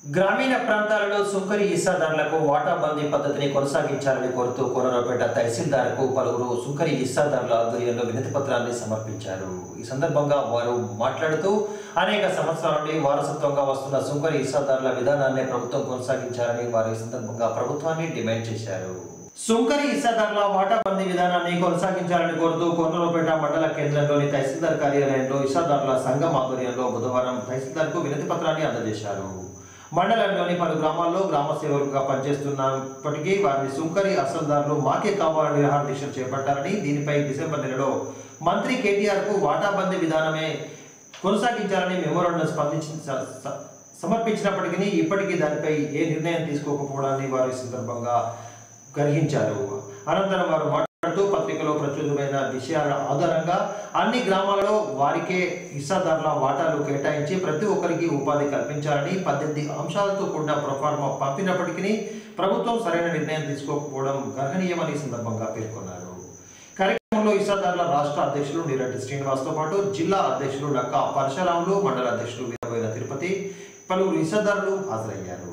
గ్రామీణ ప్రాంతాలలో సుంకరి ఇస్సాదారులకు వాటా బందీ పద్ధతిని కొనసాగించాలని కోరుతూ కోనరావుపేట తహసీల్దార్కు పలువురు సుంకరి ఇస్సాదారుల ఆధ్వర్యంలో వినతి పత్రాన్ని సమర్పించారు ఈ సందర్భంగా వారు మాట్లాడుతూ అనేక సంవత్సరాల నుండి వారసత్వంగా వస్తున్న సుంకరి ఇస్సాదారుల విధానాన్ని ప్రభుత్వం కొనసాగించాలని వారు ఈ సందర్భంగా ప్రభుత్వాన్ని డిమాండ్ చేశారు సుంకరి ఇస్సాదారుల వాటా బందీ విధానాన్ని కొనసాగించాలని కోరుతూ కొన్నూరుపేట మండల కేంద్రంలోని తహసీల్దార్ కార్యాలయంలో ఇస్సాదారుల సంఘం ఆధ్వర్యంలో బుధవారం తహసీల్దార్కు వినతి పత్రాన్ని అందజేశారు మండలంలోని పలు గ్రామాల్లో గ్రామ సేవకులుగా పనిచేస్తున్నప్పటికీ వారిని సుంకరి అసల్దారులు మాకే కావాలని నిరాహార దీక్షలు చేపట్టారని దీనిపై డిసెంబర్ నెలలో మంత్రి కేటీఆర్ కు వాటాబందీ విధానమే కొనసాగించాలని మెమోరాండం స్పందించి స- స- సమర్పించినప్పటికీ ఇప్పటికీ దానిపై ఏ నిర్ణయం తీసుకోకపోవడాన్ని వారు ఈ సందర్భంగా గ్రహించారు అనంతరం వారు మాట్లాడుతూ పత్రికలో ప్రచురితమైన విషయాల ఆధారంగా అన్ని గ్రామాలలో వారికే ఇస్సాదారుల వాటాలు కేటాయించి ప్రతి ఒక్కరికి ఉపాధి కల్పించాలని పద్దెనిమిది అంశాలతో కూడిన ప్రొఫార్మా పంపినప్పటికీ ప్రభుత్వం సరైన నిర్ణయం తీసుకోకపోవడం గర్హనీయమని ఈ సందర్భంగా పేర్కొన్నారు కార్యక్రమంలో ఇస్సాదారుల రాష్ట్ర అధ్యక్షులు నీరటి శ్రీనివాస్తో పాటు జిల్లా అధ్యక్షులు నక్క పరశురాములు మండల అధ్యక్షులు వీరబోయిన తిరుపతి పలువురు ఇస్సాదారులు హాజరయ్యారు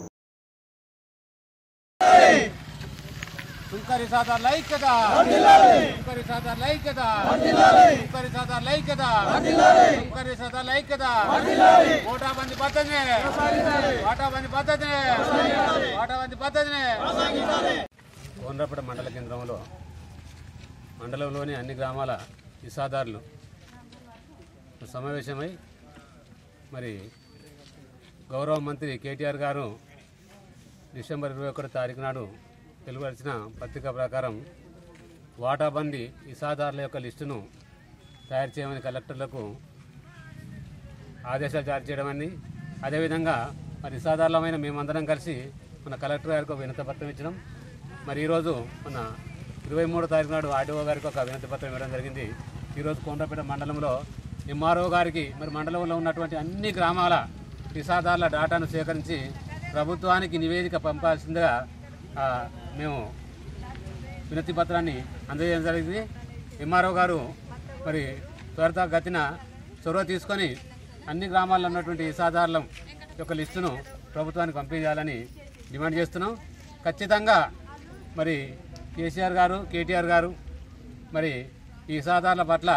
సుంకరి సాదార్ లైక్యత సుంకరి సాదార్ లైక్యత సుంకరి సాదార్ లైక్యత సుంకరి సాదార్ లైక్యత ఓటాబంది పద్ధతిని ఓటాబంది పద్ధతిని ఓటాబంది పద్ధతిని కోనరాపేట మండల కేంద్రంలో మండలంలోని అన్ని గ్రామాల ఇసాదారులు సమావేశమై మరి గౌరవ మంత్రి కేటీఆర్ గారు డిసెంబర్ ఇరవై ఒకటి తారీఖు నాడు వెలువరిచిన పత్రిక ప్రకారం వాటాబందీ ఇసాదారుల యొక్క లిస్టును తయారు చేయమని కలెక్టర్లకు ఆదేశాలు జారీ చేయడమని అదేవిధంగా మరి ఇసాదారులమైన మేమందరం కలిసి మన కలెక్టర్ గారికి ఒక వినతి పత్రం ఇచ్చడం మరి ఈరోజు మన ఇరవై మూడో తారీఖు నాడు ఆర్డీఓ గారికి ఒక వినతి పత్రం ఇవ్వడం జరిగింది ఈరోజు కొండపేట మండలంలో ఎంఆర్ఓ గారికి మరి మండలంలో ఉన్నటువంటి అన్ని గ్రామాల ఇసాదారుల డాటాను సేకరించి ప్రభుత్వానికి నివేదిక పంపాల్సిందిగా ఆ, మేము వినతి పత్రాన్ని అందజేయడం జరిగింది ఎంఆర్ఓ గారు మరి త్వరితగతిన చొరవ తీసుకొని అన్ని గ్రామాల్లో ఉన్నటువంటి ఇసాదారుల యొక్క లిస్టును ప్రభుత్వానికి పంపించాలని డిమాండ్ చేస్తున్నాం ఖచ్చితంగా మరి కేసీఆర్ గారు కేటీఆర్ గారు మరి ఈ ఇసాదారుల పట్ల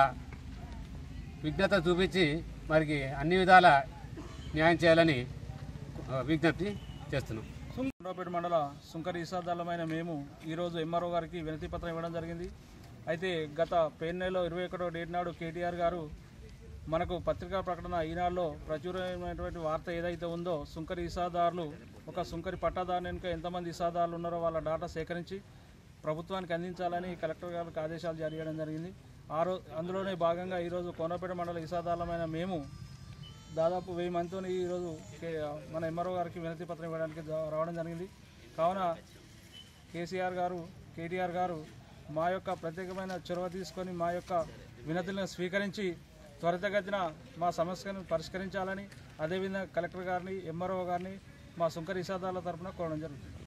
విఘ్నత చూపించి మరికి అన్ని విధాల న్యాయం చేయాలని ఆ, విజ్ఞప్తి చేస్తున్నాం కొండపేట మండల సుంకరి ఇసాదాలమైన మేము ఈరోజు ఎంఆర్ఓ గారికి వినతి పత్రం ఇవ్వడం జరిగింది అయితే గత పేరు నెలలో ఇరవై ఒకటో డేట్ నాడు కేటీఆర్ గారు మనకు పత్రికా ప్రకటన ఈనాడులో ప్రచురమైనటువంటి వార్త ఏదైతే ఉందో సుంకరి ఇసాదారులు ఒక సుంకరి పట్టాదారు వెనుక ఎంతమంది ఇసాదారులు ఉన్నారో వాళ్ళ డాటా సేకరించి ప్రభుత్వానికి అందించాలని కలెక్టర్ గారికి ఆదేశాలు జారీ చేయడం జరిగింది ఆ రో అందులోనే భాగంగా ఈరోజు కోనపేట మండల ఇసాదాలమైన మేము దాదాపు వెయ్యి మందితో ఈరోజు కే- మన ఎంఆర్ఓ గారికి వినతి పత్రం ఇవ్వడానికి జా- రావడం జరిగింది కావున కేసీఆర్ గారు కేటీఆర్ గారు మా యొక్క ప్రత్యేకమైన చొరవ తీసుకొని మా యొక్క వినతులను స్వీకరించి త్వరితగతిన మా సమస్యను పరిష్కరించాలని అదేవిధంగా కలెక్టర్ గారిని ఎంఆర్ఓ గారిని మా సుంకర ఇసాదాల తరఫున కోరడం జరుగుతుంది